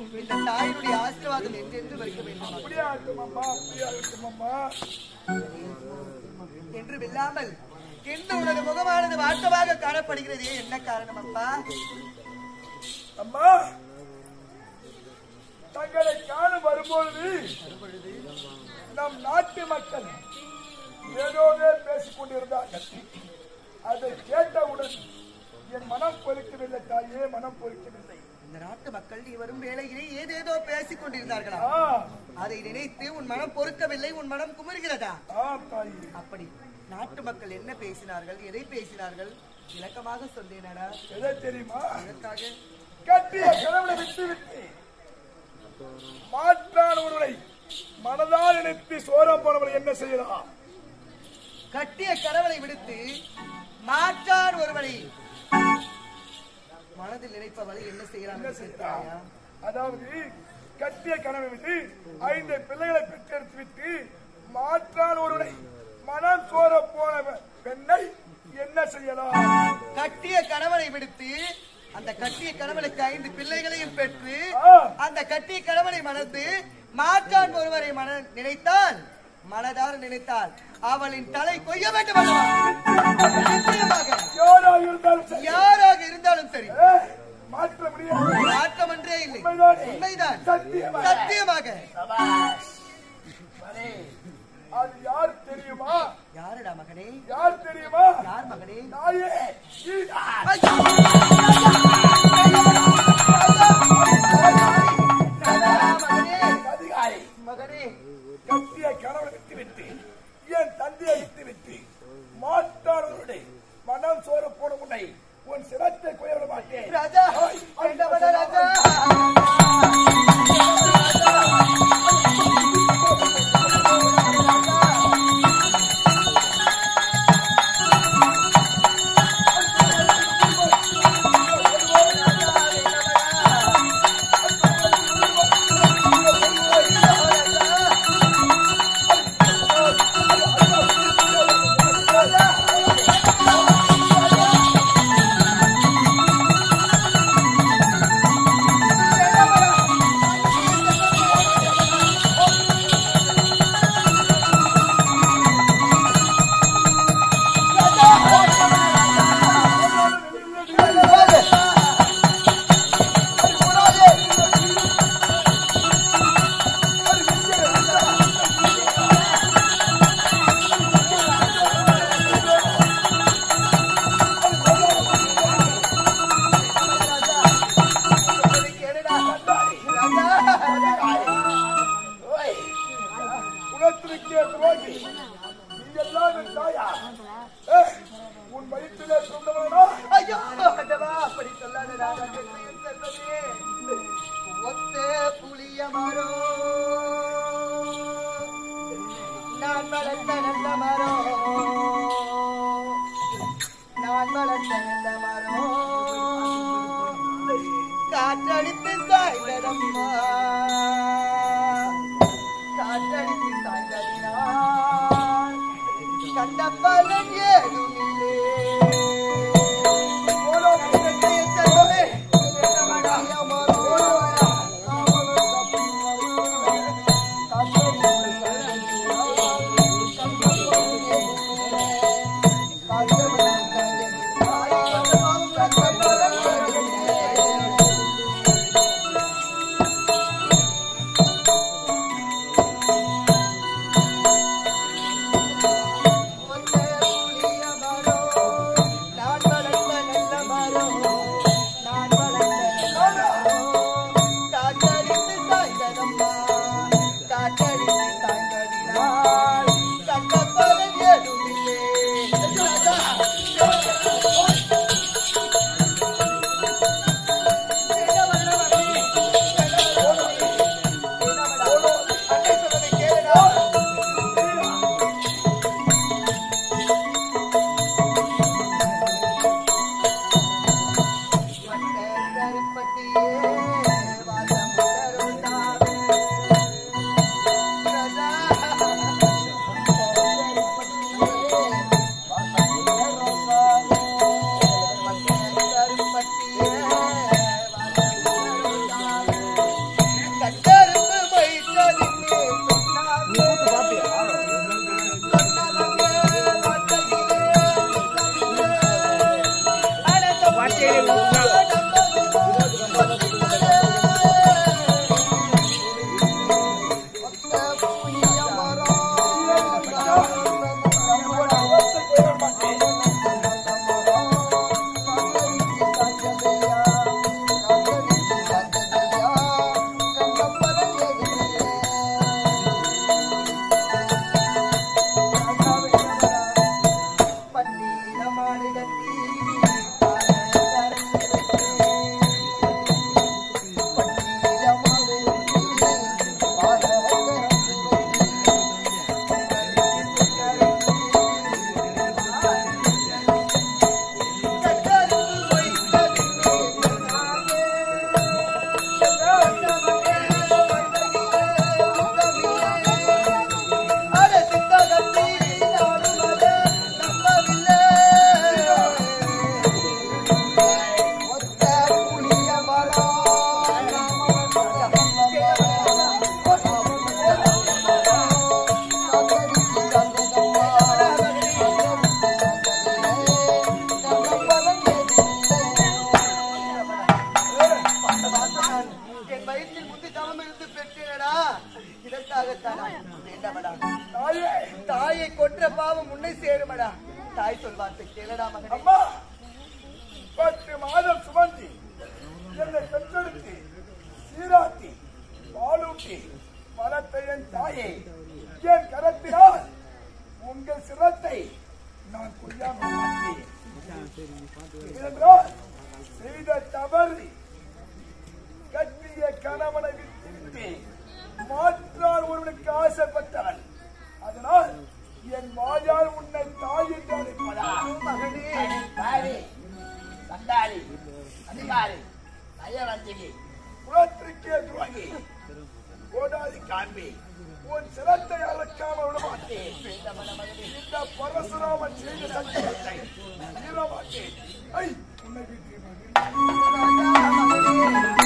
இந்த தாயினுடைய ஆசீர்வாதம் என்றென்று வைக்க வேண்டும் அப்படியே ஆகட்டும் அம்மா அப்படியே ஆகட்டும் அம்மா என்றும் இல்லாமல் இன்று உனது முகமானது வாட்டமாக காணப்படுகிறதே என்ன காரணம் அப்பா அம்மா தங்களை காண வரும்பொழுது நம் நாட்டு மக்கள் ஏதோவே பேசிக் கொண்டிருந்தார்கள் அதை கேட்டவுடன் என் மனம் பொறுக்கவில்லை தாயே மனம் பொறுக்கவில்லை இந்த நாட்டு மக்கள் நீ வரும் வேளையிலே ஏதேதோ பேசிக் கொண்டிருந்தார்களா ஆ அதை நினைத்து உன் மனம் பொறுக்கவில்லை உன் மனம் குமுறுகிறதா ஆ தாயே அப்படி நாட்டு மக்கள் என்ன பேசினார்கள் எதை பேசினார்கள் விளக்கமாக சொன்னேனடா எதை தெரியுமா அதற்காக கட்டிய கடவுளை விட்டு விட்டு மாற்றான் ஒருவரை மனதால் நினைத்து சோரம் போனவரை என்ன செய்யலாம் கட்டிய கணவனை விடுத்து மாற்றான் ஒருவனை மனதில் நினைப்பவளை என்ன செய்யலாம் என்ன என்று செய்யலாம் கேட்கிறாயா? அதாவது கட்டிய கனவை விட்டு ஐந்து பிள்ளைகளை பெற்றெடுத்து விட்டு மாற்றான் ஒருவரை மனம் சோர போன பெண்ணை என்ன செய்யலாம் கட்டிய கணவனை விடுத்து அந்த கட்டிய கணவனுக்கு ஐந்து பிள்ளைகளையும் பெற்று ஆ. அந்த கட்டிய கணவனை மணந்து மாற்றான் ஒருவரை மன நினைத்தால் மனதார நினைத்தால் அவளின் தலை கொய்ய வேண்டும் அல்லவா? நிச்சயமாக யாராக இருந்தாலும் சரி யாராக இருந்தாலும் சரி ஏ, மாற்ற முடியாது மாற்றம் ஒன்றே இல்லை உண்மைதானே? உண்மைதான் சத்தியமாக. சத்தியமாக அது யார் தெரியுமா யாருடா மகனே யார் தெரியுமா யார் மகனே தாயே நீதான். ஐயோ! மகனே அதிகாரி மகனே கட்டிய கணவனை விட்டு விட்டு என் தந்தையை விட்டு விட்டு மாற்றானவருடைய மனம் சோர போன உன்னை உன் சிரத்தை குயவிட மாட்டேன் ராஜா வேண்டவன ராஜா குலத்திற்கே துரோகி நீ எல்லாம் என் தாயா ஏ, உன் வயிற்றிலே சொந்தவனா ஐயோ ஆண்டவா, அப்படி சொல்லாத ராஜா, என்னையும் செல்வமே. ஒத்த புளிய மரம், நான் வளர்த்த நல்ல மரம். நான் வளர்த்த நல்ல மரம். காற்றடித்து சாய்ந்ததம்மா காற்றடித்து சாய்ந்ததினால் கண்ட பலன் ஏதும் இல்லை புளிய என் வயிற்றில் முந்தி தவம் இருந்து பெற்றேனடா இதற்காகத்தானா வேண்டாமடா தாயே தாயை கொன்ற பாவம் உன்னை சேருமடா தாய் சொல்வார்த்தை கேளடா மகனே அம்மா பத்து மாதம் சுமந்தி என்னை பெற்றெடுத்து சீராட்டி பாலூட்டி வளர்த்த என் தாயே என் கரத்தினால் உங்கள் சிரத்தை நான் கொய்யாமல் மாட்டேன். ஏனென்றால் செய்த தவறு கட்டிய கணவனை விட்டுவிட்டு மாற்றால் ஒருவனுக்கு ஆசைப்பட்டவன் அதனால் என் வாயால் உன்னை தாய் என்று அழைப்பதா மகனே பாவி சண்டாளி அதிகாரி நயவஞ்சகி குலத்திற்கே துவங்கி கோடாதி காண்பி உன் சிரத்தை அழைக்காமல் விட மாட்டேன் இந்த பரசுராமன் செய்த சத்தியத்தை மீற மாட்டேன் ஐ உன்னை வீட்டு ராஜா மகனே